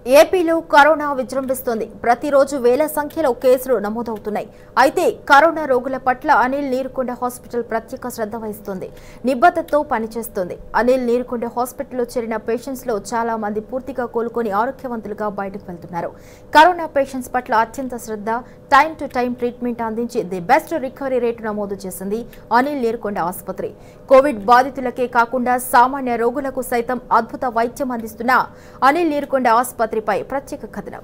ఏపీలో కరోనా విజృంభిస్తోంది ప్రతిరోజు వేల సంఖ్యలో కేసులు నమోదవుతున్నాయి అయితే కరోనా రోగుల పట్ల అనిల్ నీరుకొండ హాస్పిటల్ ప్రత్యేక శ్రద్ధ వహిస్తోంది నిబద్ధతతో పనిచేస్తోంది అనిల్ నీరుకొండ హాస్పిటల్లో చేరిన పేషెంట్స్ లో చాలా మంది పూర్తిగా కోలుకొని ఆరోగ్యవంతులుగా బయటకు వెళ్తున్నారు కరోనా పేషెంట్స్ పట్ల అత్యంత శ్రద్ధ టైం టు టైం ట్రీట్మెంట్ అందించి ది బెస్ట్ రికవరీ రేటు నమోదు చేసింది అనిల్ నీరుకొండ ఆసుపత్రి కోవిడ్ బాధితులకే కాకుండా సామాన్య రోగులకు సైతం అద్భుత వైద్యం అందిస్తున్న అనిల్ నీరుకొండ ఆసుపత్రిపై ప్రత్యేక కథనం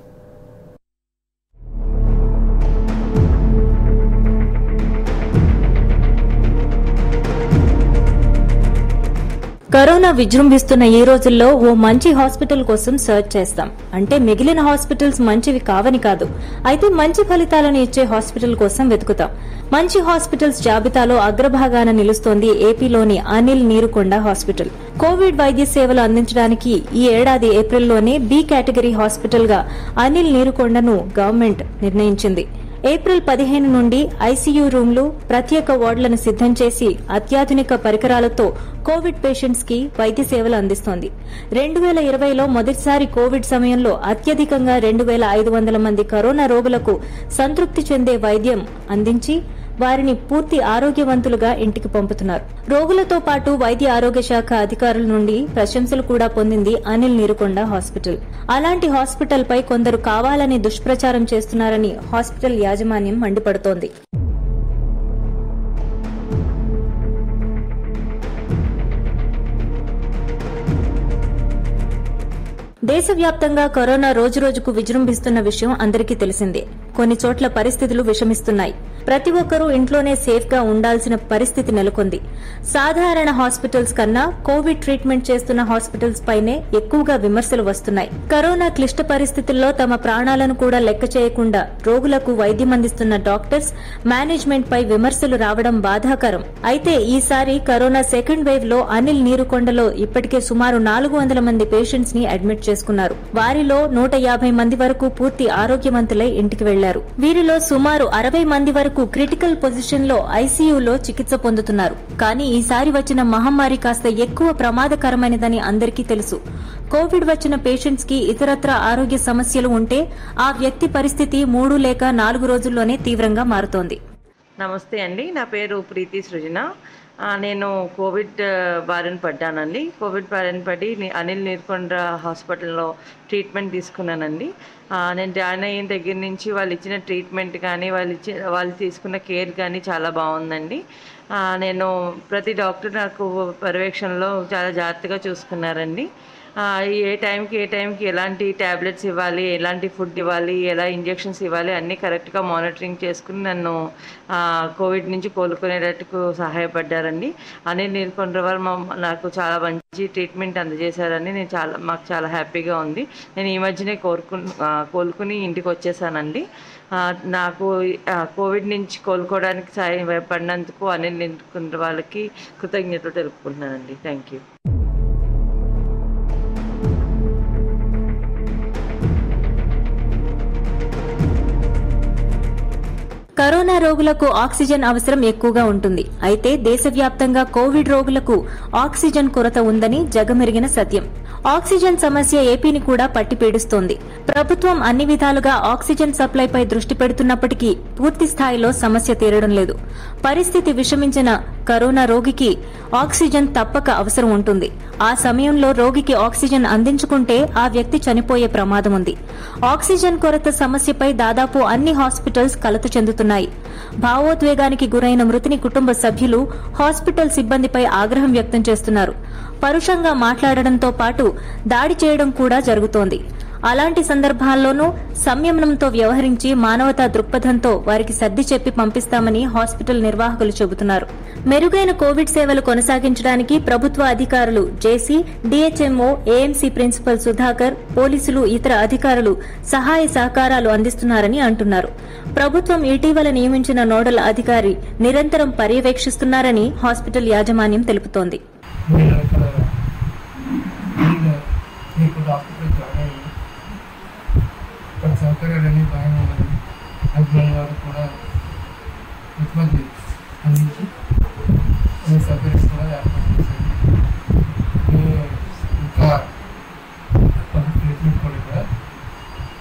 కరోనా విజృంభిస్తున్న ఈ రోజుల్లో ఓ మంచి హాస్పిటల్ కోసం సర్చ్ చేస్తాం అంటే మిగిలిన హాస్పిటల్స్ మంచివి కావని కాదు అయితే మంచి ఫలితాలను ఇచ్చే హాస్పిటల్ కోసం వెతుకుతాం మంచి హాస్పిటల్స్ జాబితాలో అగ్రభాగాన నిలుస్తోంది ఏపీలోని అనిల్ నీరుకొండ హాస్పిటల్ కోవిడ్ వైద్య సేవలు అందించడానికి ఈ ఏడాది ఏప్రిల్లోనే బి కేటగిరీ హాస్పిటల్ గా అనిల్ నీరుకొండను గవర్నమెంట్ నిర్ణయించింది ఏప్రిల్ పదిహేను నుండి ఐసీయూ రూమ్లు ప్రత్యేక వార్డులను సిద్దం చేసి అత్యాధునిక పరికరాలతో కోవిడ్ పేషెంట్స్ కి వైద్య సేవలు అందిస్తోంది రెండు వేల ఇరవైలో మొదటిసారి కోవిడ్ సమయంలో అత్యధికంగా రెండు వేల ఐదు వందల మంది కరోనా రోగులకు సంతృప్తి చెందే వైద్యం అందించి వారిని పూర్తి ఆరోగ్యవంతులుగా ఇంటికి పంపుతున్నారు రోగులతో పాటు వైద్య ఆరోగ్య శాఖ అధికారుల నుండి ప్రశంసలు కూడా పొందింది అనిల్ నీరుకొండ హాస్పిటల్ అలాంటి హాస్పిటల్ పై కొందరు కావాలని దుష్ప్రచారం చేస్తున్నారని హాస్పిటల్ యాజమాన్యం మండిపడుతోంది దేశవ్యాప్తంగా కరోనా రోజురోజుకు విజృంభిస్తున్న విషయం అందరికీ తెలిసిందే కొన్ని చోట్ల పరిస్థితులు విషమిస్తున్నాయి ప్రతి ఒక్కరూ ఇంట్లోనే సేఫ్ గా ఉండాల్సిన పరిస్థితి నెలకొంది సాధారణ హాస్పిటల్స్ కన్నా కోవిడ్ ట్రీట్మెంట్ చేస్తున్న హాస్పిటల్స్ పైనే ఎక్కువగా విమర్శలు వస్తున్నాయి కరోనా క్లిష్ట పరిస్థితుల్లో తమ ప్రాణాలను కూడా లెక్క చేయకుండా రోగులకు వైద్యం అందిస్తున్న డాక్టర్స్ మేనేజ్మెంట్ పై విమర్శలు రావడం బాధాకరం అయితే ఈసారి కరోనా సెకండ్ వేవ్ లో అనిల్ నీరుకొండలో ఇప్పటికే సుమారు నాలుగు వందల మంది పేషెంట్స్ ని అడ్మిట్ చేసుకున్నారు వారిలో నూట యాభై మంది వరకు పూర్తి ఆరోగ్యవంతులై ఇంటికి వెళ్లారు వీరిలో సుమారు అరవై మంది వరకు క్రిటికల్ పొజిషన్ లో ఐసీయూలో చికిత్స పొందుతున్నారు కానీ ఈసారి వచ్చిన మహమ్మారి కాస్త ఎక్కువ ప్రమాదకరమైనదని అందరికీ తెలుసు కోవిడ్ వచ్చిన పేషెంట్స్ కి ఇతరత్ర ఆరోగ్య సమస్యలు ఉంటే ఆ వ్యక్తి పరిస్థితి మూడు లేక నాలుగు రోజుల్లోనే తీవ్రంగా మారుతోంది నమస్తే అండి నా పేరు ప్రీతి సృజన ఆ, నేను కోవిడ్ ఆ, బారిన పడ్డానండి కోవిడ్ బారిన పడి ని- అనిల్ నీర్కొండ హాస్పిటల్లో ట్రీట్మెంట్ తీసుకున్నానండి ఆ, నేను జాయిన్ అయిన దగ్గర నుంచి వాళ్ళు ఇచ్చిన ట్రీట్మెంట్ కానీ వాళ్ళు ఇచ్చిన వాళ్ళు తీసుకున్న కేర్ కానీ చాలా బాగుందండి ఆ, నేను ప్రతి డాక్టర్ నాకు పర్యవేక్షణలో చాలా జాగ్రత్తగా చూసుకున్నారండి ఆ, ఏ టైంకి ఏ టైంకి ఎలాంటి ట్యాబ్లెట్స్ ఇవ్వాలి ఎలాంటి ఫుడ్ ఇవ్వాలి ఎలా ఇంజెక్షన్స్ ఇవ్వాలి అన్నీ కరెక్ట్గా మానిటరింగ్ చేసుకుని నన్ను ఆ, కోవిడ్ నుంచి కోలుకునేటట్టుకు సహాయపడ్డారండి అనిల్ నీలకొండ వారు మా- నాకు చాలా మంచి ట్రీట్మెంట్ అందజేశారని నేను చాలా మాకు చాలా హ్యాపీగా ఉంది నేను ఈ మధ్యనే కోరుకు ఆ, కోలుకుని ఇంటికి వచ్చేసానండి ఆ, నాకు ఆ, కోవిడ్ నుంచి కోలుకోవడానికి సహాయపడినందుకు అనిల్ నీలకొండ వాళ్ళకి కృతజ్ఞతలు తెలుపుకుంటున్నానండి థ్యాంక్ యూ కరోనా రోగులకు ఆక్సిజన్ అవసరం ఎక్కువగా ఉంటుంది అయితే దేశవ్యాప్తంగా కోవిడ్ రోగులకు ఆక్సిజన్ కొరత ఉందని జగమెరిగిన సత్యం ఆక్సిజన్ సమస్య ఏపీని కూడా పట్టి పీడిస్తోంది ప్రభుత్వం అన్ని విధాలుగా ఆక్సిజన్ సప్లైపై దృష్టి పెడుతున్నప్పటికీ పూర్తి స్థాయిలో సమస్య తీరడం లేదు పరిస్థితి విషమించిన కరోనా రోగికి ఆక్సిజన్ తప్పక అవసరం ఉంటుంది ఆ సమయంలో రోగికి ఆక్సిజన్ అందించుకుంటే ఆ వ్యక్తి చనిపోయే ప్రమాదం ఉంది ఆక్సిజన్ కొరత సమస్యపై దాదాపు అన్ని హాస్పిటల్స్ కలత చెందుతున్నాయి భావోద్వేగానికి గురైన మృతుని కుటుంబ సభ్యులు హాస్పిటల్ సిబ్బందిపై ఆగ్రహం వ్యక్తం చేస్తున్నారు పరుషంగా మాట్లాడడంతో పాటు దాడి చేయడం కూడా జరుగుతోంది అలాంటి సందర్భాల్లోనూ సంయమనంతో వ్యవహరించి మానవతా దృక్పథంతో వారికి సర్ది చెప్పి పంపిస్తామని హాస్పిటల్ నిర్వాహకులు చెబుతున్నారు మెరుగైన కోవిడ్ సేవలు కొనసాగించడానికి ప్రభుత్వ అధికారులు JC DHMO AMC principal Sudhakar పోలీసులు ఇతర అధికారులు సహాయ సహకారాలు అందిస్తున్నారని అంటున్నారు ప్రభుత్వం ఇటీవల నియమించిన నోడల్ అధికారి నిరంతరం పర్యవేక్షిస్తున్నారని హాస్పిటల్ యాజమాన్యం తెలుపుతోంది నేను ఇక్కడ నేను మీకు డాక్టర్ జాయిన్ అయ్యి ఇక్కడ సౌకర్యాలన్నీ బాగానే ఉన్నాయి హస్బెండ్ గారు కూడా ఇబ్బంది అందించి అన్ని సౌకర్యాలు కూడా ఏర్పాటు చేశారు నేను ఇంకా కొంత ట్రీట్మెంట్ కూడా ఇక్కడ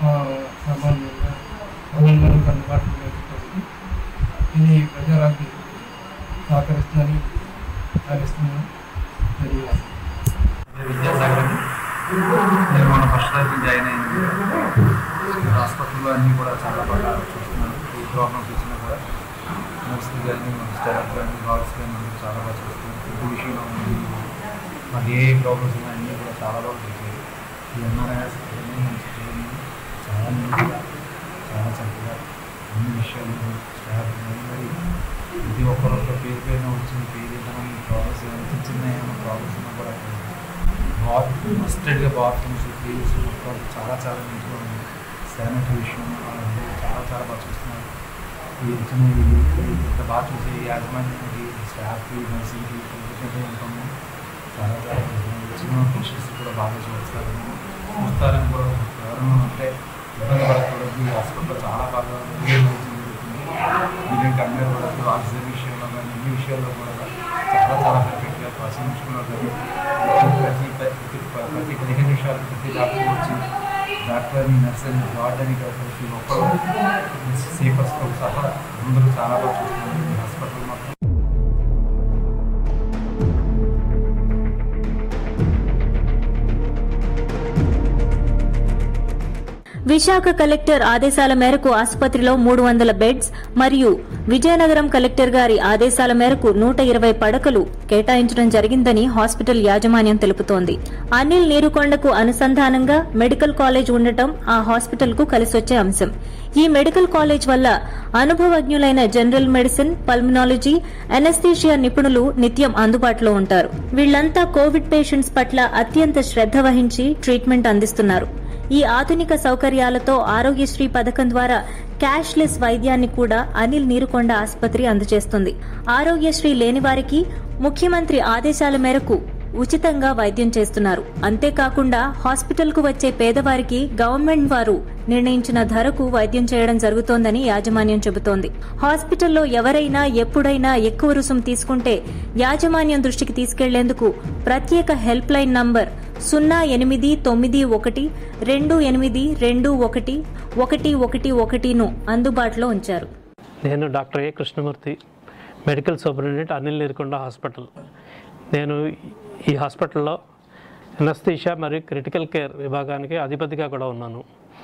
ఆ, సామాన్యంగా అందరికీ అందుబాటులో ఉంటుంది ఇది ప్రజలకు సహకరిస్తుందని భావిస్తున్నాను ధన్యవాదాలు నేను విద్యాసాగర్ నేను మన ఫస్ట్ టైం జాయిన్ అయింది హాస్పిటల్లో అన్నీ కూడా చాలా బాగా చూస్తున్నాను ఏ ప్రాబ్లమ్స్ వచ్చినా కూడా నర్సులు కానీ మన స్టాఫ్ కానీ డాక్టర్స్ కానీ అందరూ చాలా బాగా చూస్తున్నారు ఫుడ్ విషయంలో ఉంది మాకు ఏ ప్రాబ్లమ్స్ ఉన్నా అన్నీ కూడా చాలా బాగా చూసారు ఈ ఎంఆర్ఐఎస్ చాలా నీట్గా చాలా చక్కగా అన్ని విషయాలు స్టాఫ్ మరి ప్రతి ఒక్కరు ఒక పేరు పైన వచ్చింది పేరు ఏదైనా ప్రాబ్లమ్స్ ఏమైనా చిన్న చిన్న ఏమైనా ప్రాబ్లమ్స్ ఉన్నా కూడా బాత్ మస్టెడ్గా బాత్రూమ్స్ ప్లేస్ మొత్తం చాలా చాలా నీట్గా ఉంది శానిటరీ విషయం అలాంటి చాలా చాలా బాగా చూస్తున్నారు ఈ చిన్న ఇంత బాగా చూసి యాజమాన్యానికి స్టాఫ్కి నర్సింగ్కి కృతజ్ఞతగా ఉంటాము చాలా చాలా కృతజ్ఞతలు. చిన్న పేషెంట్స్ కూడా బాగా చూస్తారు చూస్తారని కూడా ఎవరైనా ఉంటే ఇబ్బంది పడకూడదు ఈ హాస్పిటల్ చాలా బాగా జరుగుతుంది వీళ్ళకి అందరూ కూడా ఆక్సిజన్ విషయంలో కానీ అన్ని విషయాల్లో కూడా చాలా చాలా పర్ఫెక్ట్గా పర్సన్ విషయంలో కానీ ప్రతి ప్రతి ప్రతి పదిహేను నిమిషాలు ప్రతి డాక్టర్ వచ్చి డాక్టర్ అని నర్స్ అని వార్డ్ అని కాదు ప్రతి ఒక్కరు సేఫర్స్తో సహా అందరూ చాలా బాగా చూస్తున్నారు ఈ హాస్పిటల్ మొత్తం విశాఖ కలెక్టర్ ఆదేశాల మేరకు ఆసుపత్రిలో మూడు వందల బెడ్స్ మరియు విజయనగరం కలెక్టర్ గారి ఆదేశాల మేరకు నూట ఇరవై పడకలు కేటాయించడం జరిగిందని హాస్పిటల్ యాజమాన్యం తెలుపుతోంది అనిల్ నీరుకొండకు అనుసంధానంగా మెడికల్ కాలేజ్ ఉండటం ఆ హాస్పిటల్ కు కలిసొచ్చే అంశం ఈ మెడికల్ కాలేజ్ వల్ల అనుభవజ్ఞులైన జనరల్ మెడిసిన్ పల్మనాలజీ అనస్థీషియా నిపుణులు నిత్యం అందుబాటులో ఉంటారు వీళ్లంతా కోవిడ్ పేషెంట్స్ పట్ల అత్యంత శ్రద్ధ వహించి ట్రీట్మెంట్ అందిస్తున్నారు ఈ ఆధునిక సౌకర్యాలతో ఆరోగ్యశ్రీ పథకం ద్వారా క్యాష్లెస్ వైద్యాన్ని కూడా అనిల్ నీరుకొండ ఆసుపత్రి అందజేస్తుంది ఆరోగ్యశ్రీ లేని వారికి ముఖ్యమంత్రి ఆదేశాల మేరకు ఉచితంగా వైద్యం చేస్తున్నారు అంతేకాకుండా హాస్పిటల్కు వచ్చే పేదవారికి గవర్నమెంట్ వారు నిర్ణయించిన ధరకు వైద్యం చేయడం జరుగుతోందని యాజమాన్యం చెబుతోంది హాస్పిటల్లో ఎవరైనా ఎప్పుడైనా ఎక్కువ రుసుం తీసుకుంటే యాజమాన్యం దృష్టికి తీసుకెళ్లేందుకు ప్రత్యేక హెల్ప్ లైన్ నంబర్ సున్నా ఎనిమిది తొమ్మిది ఒకటి రెండు ఎనిమిది రెండు ఒకటి ఒకటి ఒకటి ఒకటిను అందుబాటులో ఉంచారు నేను doctor A Krishnamurthy medical superintendent Anil Neerukonda hospital నేను ఈ హాస్పిటల్లో ఎనస్థీషియా మరియు క్రిటికల్ కేర్ విభాగానికి అధిపతిగా కూడా ఉన్నాను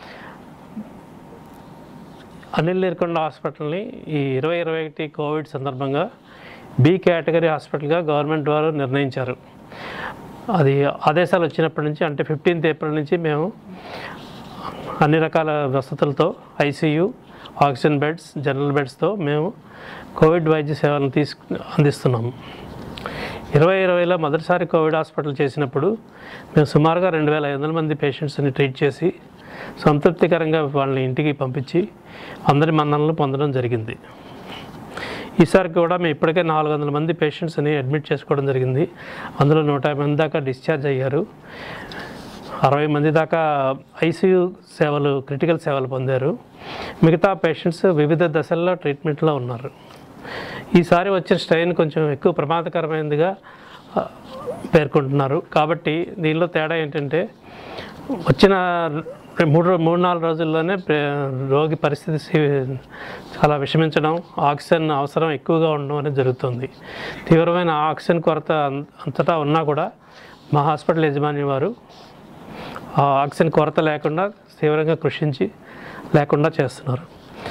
అనిల్ నీరుకొండ హాస్పిటల్ని ఈ ఇరవై ఇరవై ఒకటి కోవిడ్ సందర్భంగా బి కేటగిరీ హాస్పిటల్గా గవర్నమెంట్ వారు నిర్ణయించారు అది ఆదేశాలు వచ్చినప్పటి నుంచి అంటే ఫిఫ్టీన్త్ ఏప్రిల్ నుంచి మేము అన్ని రకాల వసతులతో ఐసీయూ ఆక్సిజన్ బెడ్స్ జనరల్ బెడ్స్తో మేము కోవిడ్ వైద్య సేవలను తీసుకు అందిస్తున్నాము ఇరవై ఇరవైలో మొదటిసారి కోవిడ్ హాస్పిటల్ చేసినప్పుడు మేము సుమారుగా రెండు వేల ఐదు వందల మంది పేషెంట్స్ని ట్రీట్ చేసి సంతృప్తికరంగా వాళ్ళని ఇంటికి పంపించి అందరి మన్ననలు పొందడం జరిగింది ఈసారి కూడా మేము ఇప్పటికే నాలుగు వందల మంది పేషెంట్స్ని అడ్మిట్ చేసుకోవడం జరిగింది అందులో నూట యాభై మంది దాకా డిశ్చార్జ్ అయ్యారు అరవై మంది దాకా ఐసీయూ సేవలు క్రిటికల్ సేవలు పొందారు మిగతా పేషెంట్స్ వివిధ దశల్లో ట్రీట్మెంట్లో ఉన్నారు ఈసారి వచ్చిన స్ట్రెయిన్ కొంచెం ఎక్కువ ప్రమాదకరమైనదిగా ఆ, పేర్కొంటున్నారు కాబట్టి దీనిలో తేడా ఏంటంటే వచ్చిన మూడు రో- మూడు నాలుగు రోజుల్లోనే పే- రోగి పరిస్థితి సి- చాలా విషమించడం ఆక్సిజన్ అవసరం ఎక్కువగా ఉండడం అనేది జరుగుతుంది తీవ్రమైన ఆక్సిజన్ కొరత అం- అంతటా ఉన్నా కూడా మా హాస్పిటల్ యజమాని వారు ఆ ఆక్సిజన్ కొరత లేకుండా తీవ్రంగా కృషించి లేకుండా చేస్తున్నారు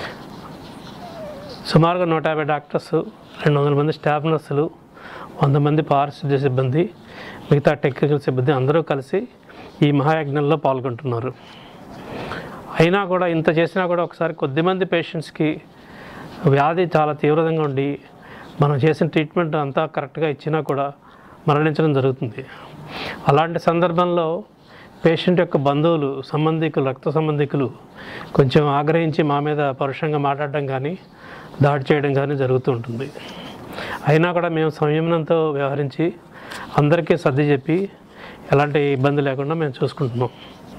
సుమారుగా నూట యాభై డాక్టర్స్ రెండు వందల మంది స్టాఫ్ నర్సులు వంద మంది పారిశుద్ధ్య సిబ్బంది మిగతా టెక్నికల్ సిబ్బంది అందరూ కలిసి ఈ మహాయజ్ఞంలో పాల్గొంటున్నారు అయినా కూడా ఇంత చేసినా కూడా ఒకసారి కొద్దిమంది పేషెంట్స్కి వ్యాధి చాలా తీవ్రంగా ఉండి మనం చేసిన ట్రీట్మెంట్ అంతా కరెక్ట్గా ఇచ్చినా కూడా మరణించడం జరుగుతుంది అలాంటి సందర్భంలో పేషెంట్ యొక్క బంధువులు సంబంధికులు రక్త సంబంధికులు కొంచెం ఆగ్రహించి మా మీద పరుషంగా మాట్లాడడం కానీ దాడి చేయడం కానీ జరుగుతూ ఉంటుంది అయినా కూడా మేము సంయమనంతో వ్యవహరించి అందరికీ సర్ది చెప్పి ఎలాంటి ఇబ్బంది లేకుండా మేము చూసుకుంటున్నాం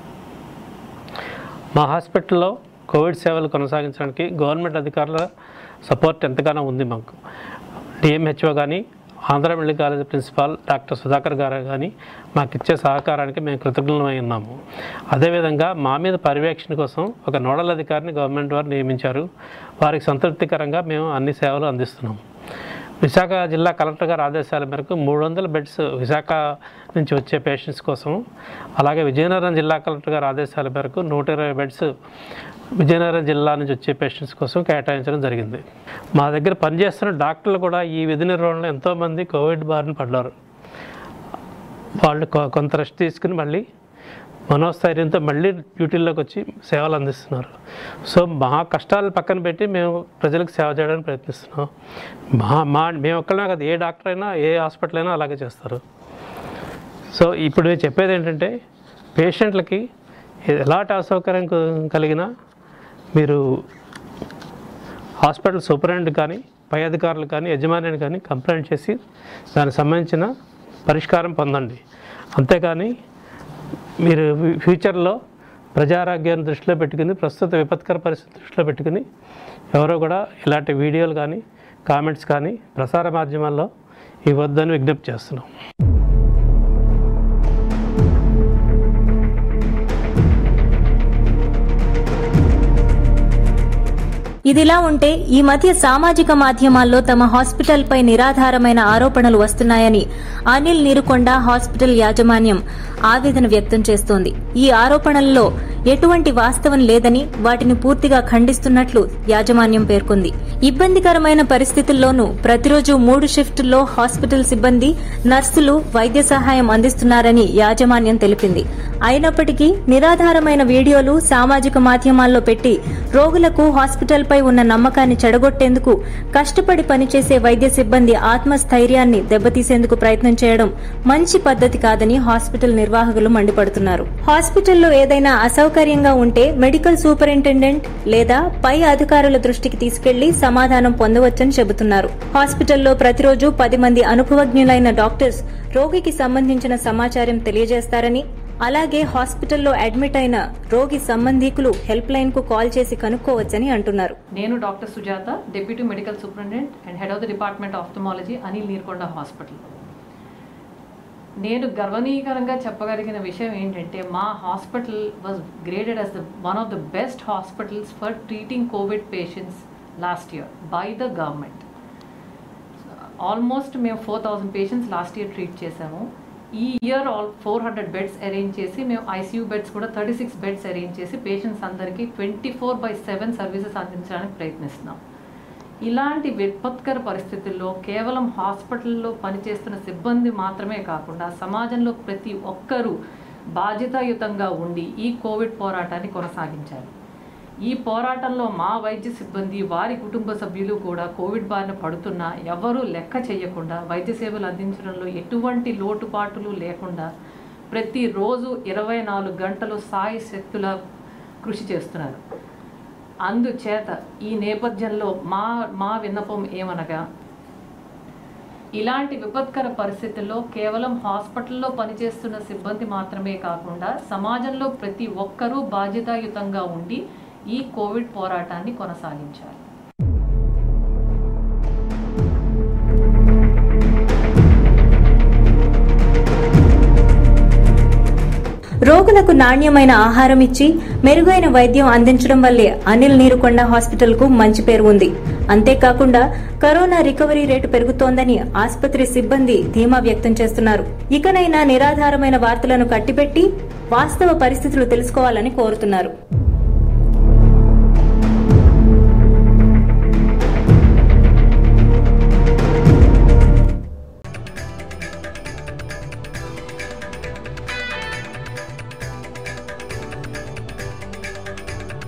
మా హాస్పిటల్లో కోవిడ్ సేవలు కొనసాగించడానికి గవర్నమెంట్ అధికారుల సపోర్ట్ ఎంతగానో ఉంది మాకు డిఎంహెచ్ఓ కానీ Andhra medical college principal doctor Sudhakar గారు కానీ మాకు ఇచ్చే సహకారానికి మేము కృతజ్ఞులమై ఉన్నాము అదేవిధంగా మా మీద పర్యవేక్షణ కోసం ఒక నోడల్ అధికారిని గవర్నమెంట్ వారు నియమించారు వారికి సంతృప్తికరంగా మేము అన్ని సేవలు అందిస్తున్నాం విశాఖ జిల్లా కలెక్టర్ గారి ఆదేశాల మేరకు మూడు వందల బెడ్స్ విశాఖ నుంచి వచ్చే పేషెంట్స్ కోసం అలాగే విజయనగరం జిల్లా కలెక్టర్ గారి ఆదేశాల మేరకు నూట ఇరవై బెడ్స్ విజయనగరం జిల్లా నుంచి వచ్చే పేషెంట్స్ కోసం కేటాయించడం జరిగింది మా దగ్గర పనిచేస్తున్న డాక్టర్లు కూడా ఈ విధి నిర్వహణలో ఎంతోమంది కోవిడ్ బారిన పడ్డారు వాళ్ళు కొ- కొంత రెస్ట్ తీసుకుని మళ్ళీ మనోస్థైర్యంతో మళ్ళీ డ్యూటీల్లోకి వచ్చి సేవలు అందిస్తున్నారు సో మా కష్టాలు పక్కన పెట్టి మేము ప్రజలకు సేవ చేయడానికి ప్రయత్నిస్తున్నాం మా మా మేము ఒక్కళ్ళమే కాదు ఏ డాక్టర్ అయినా ఏ హాస్పిటల్ అయినా అలాగే చేస్తారు సో ఇప్పుడు నేను చెప్పేది ఏంటంటే పేషెంట్లకి ఎలాంటి అసౌకర్యం క- కలిగినా మీరు హాస్పిటల్ సూపరింటెండెంట్ కానీ పై అధికారులు కానీ యజమానిని కానీ కంప్లైంట్ చేసి దానికి సంబంధించిన పరిష్కారం పొందండి అంతేకాని మీరు ఫ్యూ- ఫ్యూచర్లో ప్రజారోగ్యాన్ని దృష్టిలో పెట్టుకుని ప్రస్తుత విపత్కర పరిస్థితి దృష్టిలో పెట్టుకుని ఎవరో కూడా ఇలాంటి వీడియోలు కానీ కామెంట్స్ కానీ ప్రసార మాధ్యమాల్లో ఇవ్వద్దని విజ్ఞప్తి చేస్తున్నాం ఇదిలా ఉంటే ఈ మధ్య సామాజిక మాధ్యమాల్లో తమ హాస్పిటల్ పై నిరాధారమైన ఆరోపణలు వస్తున్నాయని అనిల్ నీరుకొండ హాస్పిటల్ యాజమాన్యం ఆవేదన వ్యక్తం చేస్తోంది ఈ ఆరోపణల్లో ఎటువంటి వాస్తవం లేదని వాటిని పూర్తిగా ఖండిస్తున్నట్లు యాజమాన్యం పేర్కొంది ఇబ్బందికరమైన పరిస్థితుల్లోనూ ప్రతిరోజు మూడు షిఫ్టుల్లో హాస్పిటల్ సిబ్బంది నర్సులు వైద్య సహాయం అందిస్తున్నారని యాజమాన్యం తెలిపింది అయినప్పటికీ నిరాధారమైన వీడియోలు సామాజిక మాధ్యమాల్లో పెట్టి రోగులకు హాస్పిటల్పై ఉన్న నమ్మకాన్ని చెడగొట్టేందుకు కష్టపడి పనిచేసే వైద్య సిబ్బంది ఆత్మస్థైర్యాన్ని దెబ్బతీసేందుకు ప్రయత్నం చేయడం మంచి పద్ధతి కాదని హాస్పిటల్ నిర్వాహకులు మండిపడుతున్నారు హాస్పిటల్లో ఏదైనా అసౌకర్యంగా ఉంటే మెడికల్ సూపరింటెండెంట్ లేదా పై అధికారుల దృష్టికి తీసుకెళ్లి సమాధానం పొందవచ్చని చెబుతున్నారు హాస్పిటల్లో ప్రతిరోజు పది మంది అనుభవజ్ఞులైన డాక్టర్స్ రోగికి సంబంధించిన సమాచారం తెలియజేస్తారని అలాగే హాస్పిటల్లో అడ్మిట్ అయిన రోగి సంబంధీకులు హెల్ప్ లైన్ కు కాల్ చేసి కనుక్కోవచ్చని అంటున్నారు నేను doctor Sujatha deputy medical superintendent and head of the department ophthalmology Anil Neerkonda hospital నేను గర్వనీకరంగా చెప్పగలిగిన విషయం ఏంటంటే మా hospital was graded as the one of the best hospitals for treating covid patients last year by the government almost మేము four thousand patients last year treat చేసాము ఈ year all four hundred beds arrange చేసి మేము ICU beds కూడా thirty six beds arrange చేసి patients అందరికీ twenty four by seven services అందించడానికి ప్రయత్నిస్తున్నాం ఇలాంటి విపత్కర పరిస్థితుల్లో కేవలం హాస్పిటల్లో పనిచేస్తున్న సిబ్బంది మాత్రమే కాకుండా సమాజంలో ప్రతి ఒక్కరూ బాధ్యతాయుతంగా ఉండి ఈ కోవిడ్ పోరాటాన్ని కొనసాగించాలి ఈ పోరాటంలో మా వైద్య సిబ్బంది వారి కుటుంబ సభ్యులు కూడా కోవిడ్ బారిన పడుతున్నా ఎవరూ లెక్క చేయకుండా వైద్య సేవలు అందించడంలో ఎటువంటి లోటుపాటులు లేకుండా ప్రతిరోజు ఇరవై నాలుగు గంటలు సాయి శక్తుల కృషి చేస్తున్నారు అందుచేత ఈ నేపథ్యంలో మా మా విన్నపం ఏమనగా ఇలాంటి విపత్కర పరిస్థితుల్లో కేవలం హాస్పిటల్లో పనిచేస్తున్న సిబ్బంది మాత్రమే కాకుండా సమాజంలో ప్రతి ఒక్కరూ బాధ్యతాయుతంగా ఉండి ఈ కోవిడ్ పోరాటాన్ని కొనసాగించాలి రోగులకు నాణ్యమైన ఆహారం ఇచ్చి మెరుగైన వైద్యం అందించడం వల్లే అనిల్ నీరుకొండ హాస్పిటల్ కు మంచి పేరు ఉంది అంతేకాకుండా కరోనా రికవరీ రేటు పెరుగుతోందని ఆసుపత్రి సిబ్బంది ధీమా వ్యక్తం చేస్తున్నారు ఇకనైనా నిరాధారమైన వార్తలను కట్టిపెట్టి వాస్తవ పరిస్థితులు తెలుసుకోవాలని కోరుతున్నారు